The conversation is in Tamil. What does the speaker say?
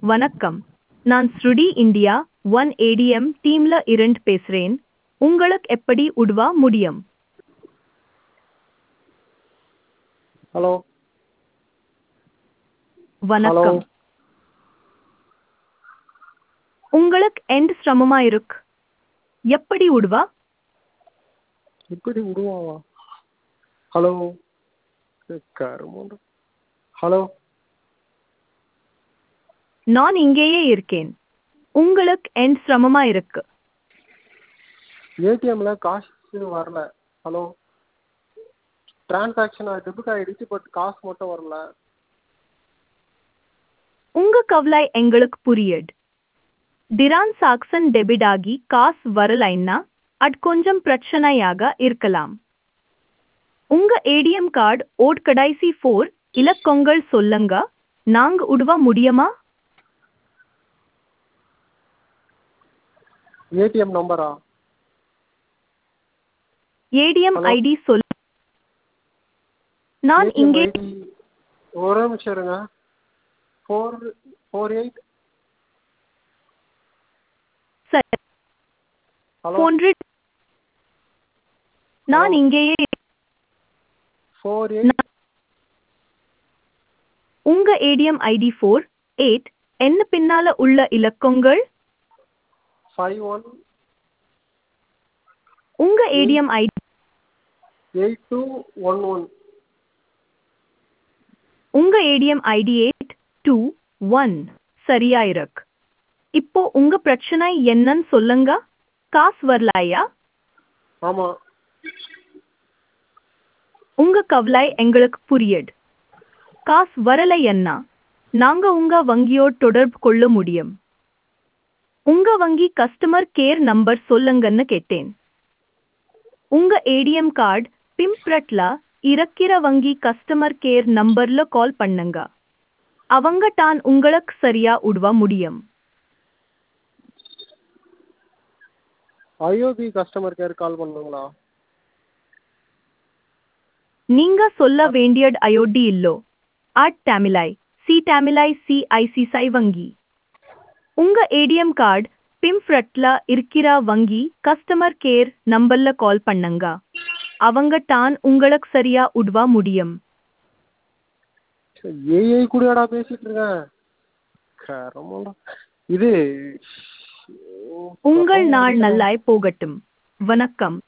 வணக்கம் நான் ஸ்ருடி இந்தியா ஒன் ஏடிஎம் டீம்ல இருந்து பேசுறேன் உங்களுக்கு எப்படி உதவ முடியும் ஹலோ ஹலோ வணக்கம் உங்களுக்கு எந்த சிரமமா இருக்கு எப்படி உதவ இப்படி விடுவாவா ஹலோ கருமோண்டு ஹலோ நான் இங்கேயே இருக்கேன் உங்களுக்கு எந்த சிரமமா இருக்கு ஏடிஎம்ல காசு வரல ஹலோ டிரான்சாக்ஷன் டெபிட் ஆயிடுச்சு பட் காசு மட்டும் வரல உங்க கவலை எங்களுக்கு புரியுது டிரான் சாக்சன் டெபிட் ஆகி காசு வரலைன்னா அது கொஞ்சம் பிரச்சனையாக இருக்கலாம் உங்க ஏடிஎம் கார்டு ஓட் கடைசி ஃபோர் இலக்கங்கள் சொல்லுங்க நாங்க உதவ முடியுமா ஏடிஎம் நம்பரா ஏடிஎம் Hello? ஐடி சொல் நான் ATM இங்கே ID ஒரே நிமிஷம் இருங்க ஃபோர் ஃபோர் எயிட் சரி ஹலோ போன்று நான் Hello? இங்கேயே ஃபோர் எயிட் உங்க ஏடிஎம் ஐடி ஃபோர் எயிட் என்ன பின்னால உள்ள இலக்கங்கள் ஃபைவ் ஒன் உங்க ATM ID eight two one one உங்க ATM ID eight two one சரியா இருக்கு இப்போ உங்க பிரச்சனை என்னன்னு சொல்லுங்க காசு வரலையா ஆமாம் உங்க கவலை எங்களுக்கு புரியுது காசு வரலைன்னா நாங்க உங்க வங்கியோட தொடர்பு கொள்ள முடியும் உங்க வங்கி கஸ்டமர் கேர் நம்பர் சொல்லுங்கன்னு கேட்டேன் உங்க ஏடிஎம் கார்டு பிம்ப்ரட்ல இருக்கிற வங்கி கஸ்டமர் கேர் நம்பர்ல கால் பண்ணுங்க அவங்க தான் உங்களுக்கு சரியா உதவ முடியும் ஐஓபி கஸ்டமர் கேர் கால் பண்ணுங்களா நீங்க சொல்ல வேண்டியது ஐஓடி இல்லோ ஆட் தமிழாய் சி தமிழாய் சி ஐசிசை வங்கி உங்க ஏடிஎம் கார்டு பிம்ஃப்ரட்ல இருக்கிற வங்கி கஸ்டமர் கேர் நம்பர்ல கால் பண்ணுங்க அவங்க தான் உங்களுக்கு சரியா உதவ முடியும் ஏஐ கூடயாடா பேசிட்டு இருக்கேன் கருமோண்டா இது உங்கள் நாள் நல்லாய் போகட்டும் வணக்கம்